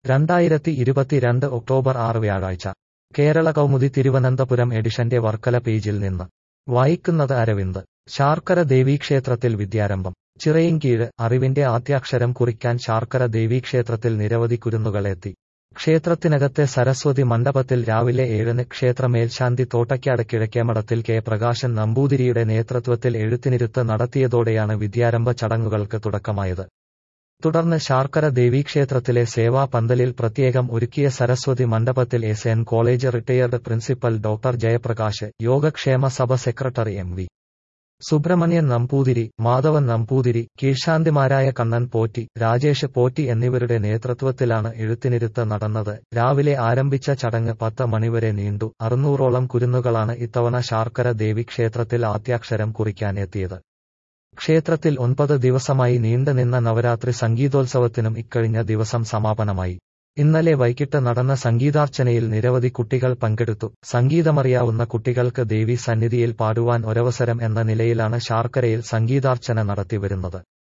രണ്ടായിരത്തി ഇരുപത്തിരണ്ട് ഒക്ടോബർ ആറ് വ്യാഴാഴ്ച കേരള കൗമുദി തിരുവനന്തപുരം എഡിഷന്റെ വർക്കല പേജിൽ നിന്ന് വായിക്കുന്നത് അരവിന്ദ് ശാർക്കര ദേവീക്ഷേത്രത്തിൽ വിദ്യാരംഭം ചിറയിൻകീഴ് അറിവിന്റെ ആദ്യാക്ഷരം കുറിക്കാൻ ശാർക്കര ദേവീക്ഷേത്രത്തിൽ നിരവധി കുരുന്നുകളെത്തി ക്ഷേത്രത്തിനകത്തെ സരസ്വതി മണ്ഡപത്തിൽ രാവിലെ ഏഴിന് ക്ഷേത്ര മേൽശാന്തി തോട്ടയ്ക്കാട് കിഴക്കേമഠത്തിൽ കെ പ്രകാശൻ നമ്പൂതിരിയുടെ നേതൃത്വത്തിൽ എഴുത്തിനിരുത്ത് നടത്തിയതോടെയാണ് വിദ്യാരംഭ ചടങ്ങുകൾക്ക് തുടക്കമായത് തുടർന്ന് ശാർക്കര ദേവീക്ഷേത്രത്തിലെ സേവാ പന്തലിൽ പ്രത്യേകം ഒരുക്കിയ സരസ്വതി മണ്ഡപത്തിൽ S N college retired principal doctor Jayaprakash Yogakshema Sabha secretary M V Subramanian Namboothiri Madhavan Namboothiri കീഴ്ശാന്തിമാരായ കണ്ണൻ പോറ്റി രാജേഷ് പോറ്റി എന്നിവരുടെ നേതൃത്വത്തിലാണ് എഴുത്തിനിരുത്ത് നടന്നത് രാവിലെ ആരംഭിച്ച ചടങ്ങ് പത്ത് മണിവരെ നീണ്ടു അറുന്നൂറോളം കുരുന്നുകളാണ് ഇത്തവണ ശാർക്കര ദേവീക്ഷേത്രത്തിൽ ആദ്യാക്ഷരം കുറിക്കാൻ എത്തിയത് ക്ഷേത്രത്തിൽ ഒൻപത് ദിവസമായി നീണ്ടുനിന്ന നവരാത്രി സംഗീതോത്സവത്തിനും ഇക്കഴിഞ്ഞ ദിവസം സമാപനമായി ഇന്നലെ വൈകിട്ട് നടന്ന സംഗീതാർച്ചനയിൽ നിരവധി കുട്ടികൾ പങ്കെടുത്തു സംഗീതമറിയാവുന്ന കുട്ടികൾക്ക് ദേവി സന്നിധിയിൽ പാടുവാൻ ഒരവസരം എന്ന നിലയിലാണ് ശാർക്കരയിൽ സംഗീതാർച്ചന നടത്തിവരുന്നത്